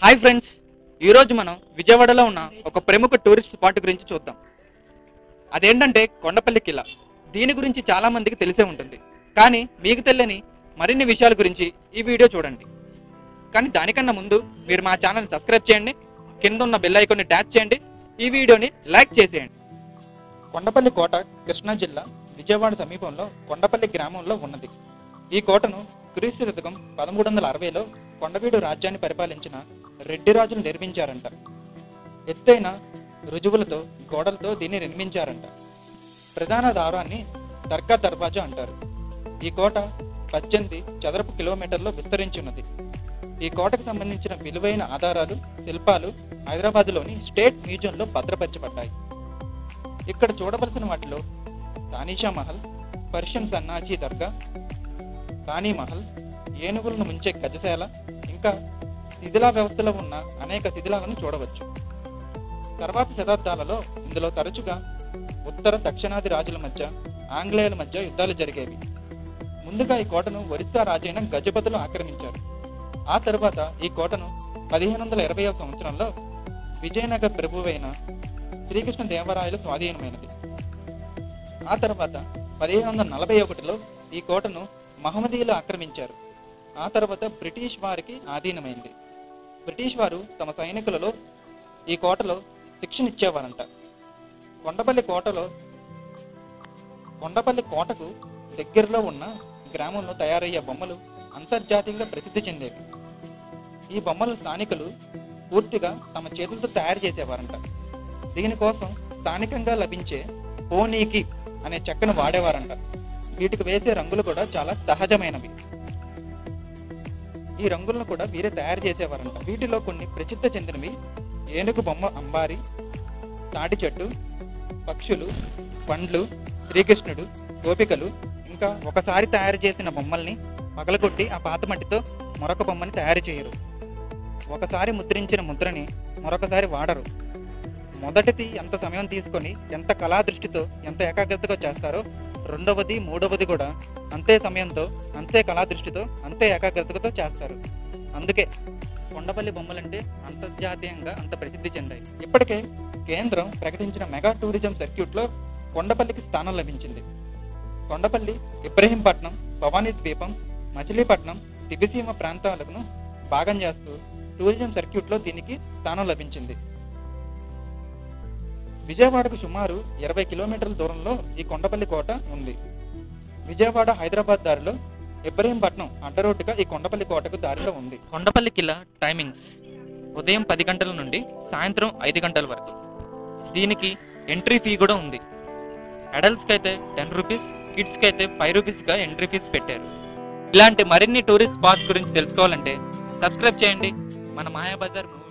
hi friends ఈరోజు మనం విజయవాడలో ఉన్న ఒక ప్రముఖ టూరిస్ట్ స్పాట్ గురించి చూద్దాం అదేంటంటే కొండపల్లి కిలా దీని గురించి చాలా మందికి తెలిసే ఉంటుంది కానీ మీకు తెలియని మరిన్ని విషయాల గురించి ఈ వీడియో చూడండి కానీ దానికన్నా ముందు మీరు మా ఛానల్ సబ్స్క్రైబ్ చేయండి కింద ఉన్న బెల్ ఐకాన్ని ట్యాప్ చేయండి ఈ వీడియోని లైక్ చేసేయండి కొండపల్లి కోట కృష్ణా జిల్లా విజయవాడ సమీపంలో కొండపల్లి గ్రామంలో ఉన్నది ఈ కోటను క్రీస్తు శతకం పదమూడు వందల అరవైలో కొండవీడు రాజ్యాన్ని పరిపాలించిన రెడ్డి రాజులు నిర్మించారంట ఎత్తైన రుజువులతో గోడలతో దీన్ని నిర్మించారంట ప్రధాన ద్వారాన్ని దర్గా దర్వాజా అంటారు ఈ కోట పద్దెనిమిది చదరపు కిలోమీటర్లో విస్తరించి ఉన్నది ఈ కోటకు సంబంధించిన విలువైన ఆధారాలు శిల్పాలు హైదరాబాద్లోని స్టేట్ మ్యూజియంలో భద్రపరచబడ్డాయి ఇక్కడ చూడవలసిన వాటిలో తానీషా మహల్ పర్షియన్ సన్నాచి దర్గా రాణి మహల్ ఏనుగులను ముంచే గజశాల ఇంకా శిథిలా వ్యవస్థలో ఉన్న అనేక శిథిలాలను చూడవచ్చు తర్వాత శతాబ్దాలలో ఇందులో తరచుగా ఉత్తర దక్షిణాది రాజుల మధ్య ఆంగ్లేయుల మధ్య యుద్ధాలు జరిగేవి ముందుగా ఈ కోటను ఒరిస్సా రాజైన గజపతులు ఆక్రమించారు ఆ తరువాత ఈ కోటను పదిహేను వందల ఇరవై సంవత్సరంలో విజయనగర ప్రభువైన శ్రీకృష్ణ దేవరాయల స్వాధీనమైనది ఆ తర్వాత పదిహేను వందల నలభై ఒకటిలో ఈ కోటను మహమ్మదీయులు ఆక్రమించారు ఆ తర్వాత బ్రిటిష్ వారికి ఆధీనమైంది బ్రిటిష్ వారు తమ సైనికులలో ఈ కోటలో శిక్షణ ఇచ్చేవారంట కొండపల్లి కోటలో కొండపల్లి కోటకు దగ్గరలో ఉన్న గ్రామంలో తయారయ్యే బొమ్మలు అంతర్జాతీయంగా ప్రసిద్ధి చెందేవి ఈ బొమ్మలు స్థానికులు పూర్తిగా తమ చేతులతో తయారు చేసేవారంట దీనికోసం స్థానికంగా లభించే పోనీకి అనే చెక్కను వాడేవారంట వీటికి వేసే రంగులు కూడా చాలా సహజమైనవి ఈ రంగులను కూడా వీరే తయారు చేసేవారంట వీటిలో కొన్ని ప్రసిద్ధ చెందినవి ఏనుగు బొమ్మ అంబారి తాటి చెట్టు పక్షులు పండ్లు శ్రీకృష్ణుడు గోపికలు ఇంకా ఒకసారి తయారు చేసిన బొమ్మల్ని పగలగొట్టి ఆ పాత మట్టితో మరొక బొమ్మని తయారు చేయరు ఒకసారి ముద్రించిన ముద్రని మరొకసారి వాడరు మొదటిది ఎంత సమయం తీసుకొని ఎంత కళా దృష్టితో ఎంత ఏకాగ్రతగా చేస్తారో రెండవది మూడవది కూడా అంతే సమయంతో అంతే కళా దృష్టితో అంతే ఏకాగ్రతతో చేస్తారు అందుకే కొండపల్లి బొమ్మలంటే అంతర్జాతీయంగా అంత ప్రసిద్ధి చెందాయి ఇప్పటికే కేంద్రం ప్రకటించిన మెగా టూరిజం సర్క్యూట్లో కొండపల్లికి స్థానం లభించింది కొండపల్లి ఇబ్రహీంపట్నం భవానీ ద్వీపం మచిలీపట్నం దివిసీమ ప్రాంతాలను భాగం చేస్తూ టూరిజం సర్క్యూట్లో దీనికి స్థానం లభించింది విజయవాడకు సుమారు ఇరవై కిలోమీటర్ల దూరంలో ఈ కొండపల్లి కోట ఉంది విజయవాడ హైదరాబాద్ దారిలో ఇబ్రహీంపట్నం అడ్డరోడ్డుగా ఈ కొండపల్లి కోటకు దారిలో ఉంది కొండపల్లి కిలా టైమింగ్స్ ఉదయం పది గంటల నుండి సాయంత్రం ఐదు గంటల వరకు దీనికి ఎంట్రీ ఫీ కూడా ఉంది అడల్ట్స్కి అయితే టెన్ రూపీస్ కిడ్స్కి అయితే ఫైవ్ రూపీస్గా ఎంట్రీ ఫీస్ పెట్టారు ఇలాంటి మరిన్ని టూరిస్ట్ స్పాట్స్ గురించి తెలుసుకోవాలంటే సబ్స్క్రైబ్ చేయండి మన మాయాబజార్